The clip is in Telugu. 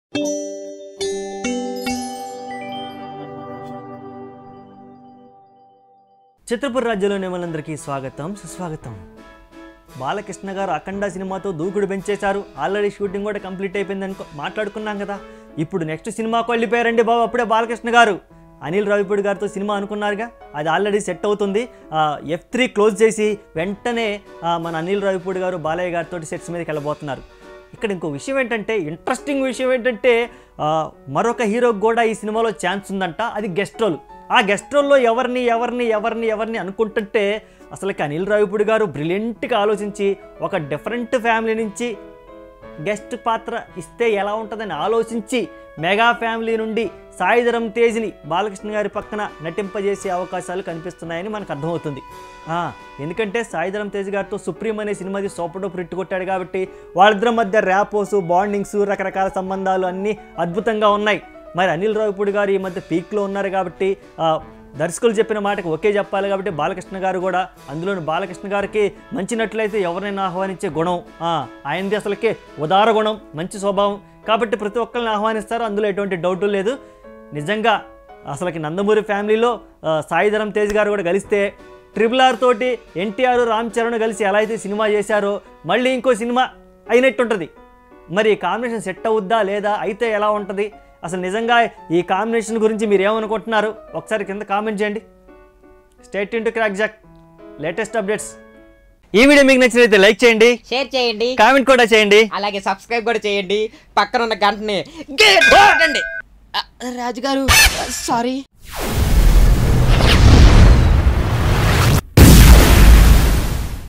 చిత్రపుర రాజ్యంలోని వాళ్ళందరికీ స్వాగతం సుస్వాగతం బాలకృష్ణ గారు అఖండ సినిమాతో దూకుడు పెంచేశారు ఆల్రెడీ షూటింగ్ కూడా కంప్లీట్ అయిపోయింది అనుకో మాట్లాడుకున్నాం కదా ఇప్పుడు నెక్స్ట్ సినిమాకు వెళ్ళిపోయారండి బాబు అప్పుడే బాలకృష్ణ గారు అనిల్ రావిపూడి గారితో సినిమా అనుకున్నారుగా అది ఆల్రెడీ సెట్ అవుతుంది ఎఫ్ త్రీ క్లోజ్ చేసి వెంటనే ఆ, మన అనిల్ రావిపూడి గారు బాలయ్య గారితో సెట్స్ మీదకి వెళ్ళబోతున్నారు ఇక్కడ ఇంకో విషయం ఏంటంటే ఇంట్రెస్టింగ్ విషయం ఏంటంటే ఆ, మరొక హీరోకి కూడా ఈ సినిమాలో ఛాన్స్ ఉందంట అది గెస్ట్ రోల్ ఆ గెస్ట్ రోల్లో ఎవరిని ఎవరిని ఎవరిని ఎవరిని అనుకుంటుంటే అసలుకి అనిల్ రావిపూడి గారు బ్రిలియంట్గా ఆలోచించి ఒక డిఫరెంట్ ఫ్యామిలీ నుంచి గెస్ట్ పాత్ర ఇస్తే ఎలా ఉంటుందని ఆలోచించి మెగా ఫ్యామిలీ నుండి సాయిధరం తేజ్ని బాలకృష్ణ గారి పక్కన నటింపజేసే అవకాశాలు కనిపిస్తున్నాయని మనకు అర్థమవుతుంది ఆ, ఎందుకంటే సాయిధరం తేజ్ గారితో సుప్రీం అనే సినిమాది సూపర్ డూపర్ హిట్ కొట్టాడు కాబట్టి వాళ్ళిద్దరి మధ్య ర్యాపోస్ బాండింగ్స్ రకరకాల సంబంధాలు అన్నీ అద్భుతంగా ఉన్నాయి మరి అనిల్ రావిపూడి గారు ఈ మధ్య పీక్లో ఉన్నారు కాబట్టి ఆ, దర్శకులు చెప్పిన మాటకు ఒకే చెప్పాలి కాబట్టి బాలకృష్ణ గారు కూడా అందులోని బాలకృష్ణ గారికి మంచి నటులైతే ఎవరినైనా ఆహ్వానించే గుణం ఆ, ఆయనది అసలుకే ఉదార గుణం మంచి స్వభావం కాబట్టి ప్రతి ఒక్కరిని ఆహ్వానిస్తారు అందులో ఎటువంటి డౌట్ లేదు నిజంగా అసలుకి నందమూరి ఫ్యామిలీలో ఆ, సాయిధరం తేజ్ గారు కూడా కలిస్తే ట్రిపుల్ ఆర్ తోటి ఎన్టీఆర్ రామ్ చరణ్ కలిసి ఎలా అయితే సినిమా చేశారో మళ్ళీ ఇంకో సినిమా అయినట్టుంటుంది మరి ఈ కాంబినేషన్ సెట్ అవుద్దా లేదా అయితే ఎలా ఉంటుంది అసలు నిజంగా ఈ కాంబినేషన్ గురించి మీరు ఏమనుకుంటున్నారు ఒకసారి కింద కామెంట్ చేయండి state into crack jack latest updates ఈ వీడియో మీకు నచ్చినట్లయితే లైక్ చేయండి షేర్ చేయండి కామెంట్ కూడా చేయండి అలాగే సబ్స్క్రైబ్ కూడా చేయండి పక్కన ఉన్న గంటని గట్టిగా కొట్టండి. ఆ, రాజుగారు సారీ